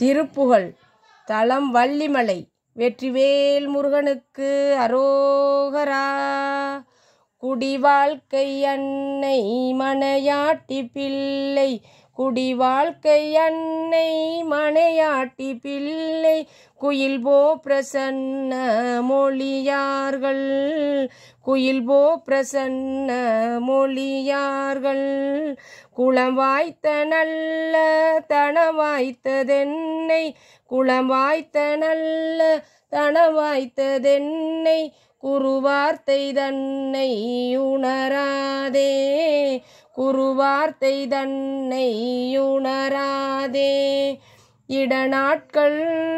திருப்புகழ் தலம் வள்ளிமலை வெற்றிவேல் முருகனுக்கு அரோகரா குடிவாழ்க்கை அன்னை மனையாட்டி பிள்ளை குடிவாழ்க்கை அன்னை மனையாட்டி பிள்ளை குயில் போ பிரசன்ன மொழியார்கள் குயில் போ பிரசன்ன மொழியார்கள் குளம் வாய்த்த நல்ல தனம் வாய்த்ததென்னை குளம் வாய்த்த நல்ல தனம் வாய்த்ததென்னை குருவார்த்தை தன்னை உணராதே குருவார்த்தை தன்னை உணராதே இடநாட்கள்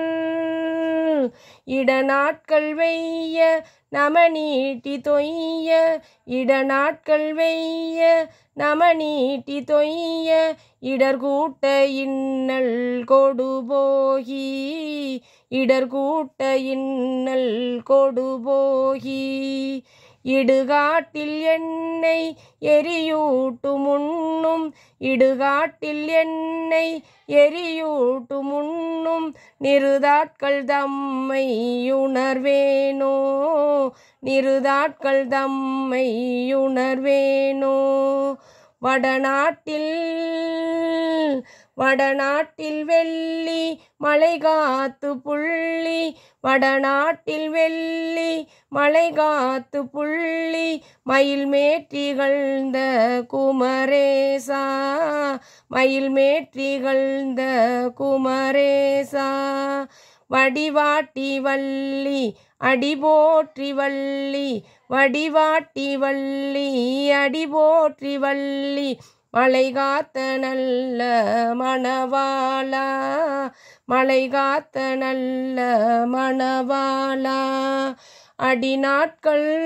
இடநாட்கள் வெய்ய நம நீட்டி தொய்ய இடநாட்கள் வெய்ய நம நீட்டி தொய்ய இடர்கூட்ட இன்னல் கொடுபோகி இடர்கூட்ட இன்னல் கொடுபோகி இடுகாட்டில் என்னை எரியூட்டு முன்னும் இடுகாட்டில் என்னை எரியூட்டு முன்னும் நிறுதாட்கள் தம்மை உணர்வேனோ நிறுதாட்கள் தம்மை உணர்வேனோ வடநாட்டில் வடநாட்டில் வெள்ளி மலை காத்து புள்ளி வடநாட்டில் வெள்ளி மலை காத்து புள்ளி மயில் மேற்றிகழ்ந்த குமரேசா மயில் மேற்றிகழ்ந்த குமரேசா வடிவாட்டி வள்ளி அடி போற்றி வள்ளி வடிவாட்டி வள்ளி அடி போற்றி வள்ளி மலை காத்த நல்ல மணவாளா மலை காத்த நல்ல மணவாளா அடிநாட்கள்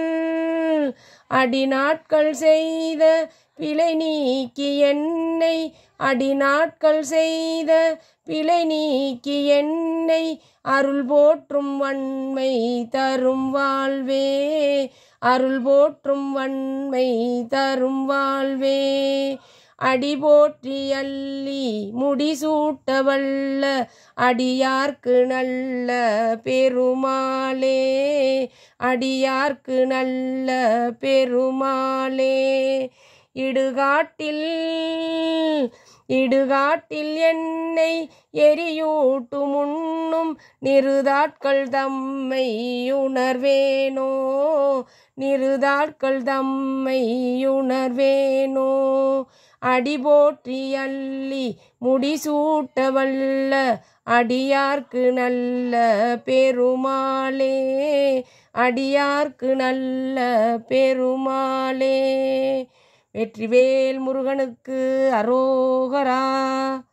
அடிநாட்கள் செய்த பிழை நீக்கி என்னை அடிநாட்கள் செய்த பிழை நீக்கி என்னை அருள் போற்றும் வன்மை தரும் வாழ்வே அருள் போற்றும் வன்மை தரும் வாழ்வே அடி போற்றி அள்ளி முடிசூட்ட வல்ல அடியார்க்கு நல்ல பெருமாளே அடியார்க்கு நல்ல பெருமாளே இடுகாட்டில் இடுகாட்டில் என்னை எரியூட்டு முன்னும் நிறுதாட்கள் தம்மை உணர்வேனோ நிறுதாட்கள் தம்மை உணர்வேனோ அடி போற்றி அள்ளி முடிசூட்ட வல்ல அடியார்க்கு நல்ல பெருமாளே அடியார்க்கு நல்ல பெருமாளே வெற்றிவேல் முருகனுக்கு அரோகரா